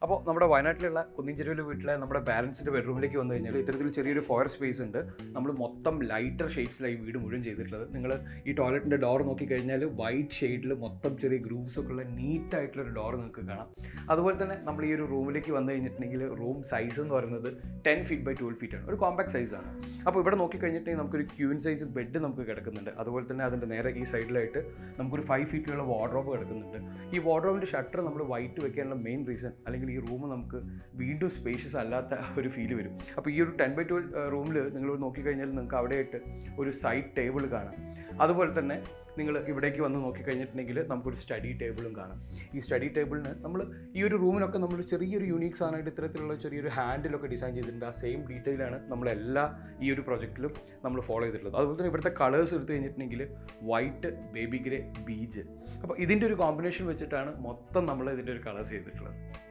അപ്പോൾ നമ്മുടെ വയനാട്ടിലുള്ള കുന്നിഞ്ചെരുവിൽ വീട്ടിലെ നമ്മുടെ പാരൻസിൻ്റെ ബെഡ്റൂമിലേക്ക് വന്നു കഴിഞ്ഞാൽ ഇത്തരത്തിൽ ചെറിയൊരു ഫോയർ സ്പേസ് ഉണ്ട് നമ്മൾ മൊത്തം ലൈറ്റർ ഷെയ്ഡ്സിലായി വീട് മുഴുവൻ ചെയ്തിട്ടുള്ളത് നിങ്ങൾ ഈ ടോയ്ലറ്റിൻ്റെ ഡോർ നോക്കിക്കഴിഞ്ഞാൽ വൈറ്റ് ഷെയ്ഡിൽ മൊത്തം ചെറിയ ഗ്രൂവ്സ് ഒക്കെ ഉള്ള നീറ്റ് ആയിട്ടുള്ളൊരു ഡോർ നിങ്ങൾക്ക് കാണാം അതുപോലെ തന്നെ നമ്മൾ ഈ ഒരു റൂമിലേക്ക് വന്നു കഴിഞ്ഞിട്ടുണ്ടെങ്കിൽ റൂം സൈസ് എന്ന് പറയുന്നത് ten feet by twelve feet ആണ് ഒരു കോമ്പാക്ട് സൈസാണ് അപ്പോൾ ഇവിടെ നോക്കിക്കഴിഞ്ഞിട്ടുണ്ടെങ്കിൽ നമുക്കൊരു ക്യൂൻ സൈസ് ബെഡ് നമുക്ക് കിടക്കുന്നുണ്ട് അതുപോലെ തന്നെ അതിൻ്റെ നേരെ ഈ സൈഡിലായിട്ട് നമുക്കൊരു ഫൈവ് ഫീറ്റിലുള്ള വാർഡ്രോബ് കിടക്കുന്നുണ്ട് ഈ വാർഡ്രോബിൻ്റെ ഷട്ടർ നമ്മൾ വൈറ്റ് വെക്കാനുള്ള മെയിൻ റീസൺ അല്ലെങ്കിൽ ഈ റൂം നമുക്ക് വീണ്ടും സ്പേഷ്യസ് അല്ലാത്ത ഒരു ഫീൽ വരും അപ്പോൾ ഈ ഒരു ടെൻ ബൈ ട്വൽവ് റൂമിൽ നിങ്ങൾ നോക്കിക്കഴിഞ്ഞാൽ നിങ്ങൾക്ക് അവിടെയായിട്ട് ഒരു സൈഡ് ടേബിൾ കാണാം അതുപോലെ തന്നെ നിങ്ങൾ ഇവിടേക്ക് വന്ന് നോക്കിക്കഴിഞ്ഞിട്ടുണ്ടെങ്കിൽ നമുക്കൊരു സ്റ്റഡി ടേബിളും കാണാം ഈ സ്റ്റഡി ടേബിളിന് നമ്മൾ ഈ ഒരു റൂമിനൊക്കെ നമ്മൾ ചെറിയൊരു യൂണീക്ക് സാധനമായിട്ട് ഇത്തരത്തിലുള്ള ചെറിയൊരു ഹാൻഡിലൊക്കെ ഡിസൈൻ ചെയ്തിട്ടുണ്ട് ആ സെയിം ഡീറ്റെയിലാണ് നമ്മളെല്ലാ ഈ ഒരു പ്രൊജക്റ്റിലും നമ്മൾ ഫോളോ ചെയ്തിട്ടുള്ളത് അതുപോലെ തന്നെ ഇവിടുത്തെ കളേഴ്സ് എടുത്തു കഴിഞ്ഞിട്ടുണ്ടെങ്കിൽ വൈറ്റ് ബേബി ഗ്രേ ബീജ് അപ്പോൾ ഇതിൻ്റെ ഒരു കോമ്പിനേഷൻ വെച്ചിട്ടാണ് മൊത്തം നമ്മൾ ഇതിൻ്റെ ഒരു കളേഴ്സ് ചെയ്തിട്ടുള്ളത്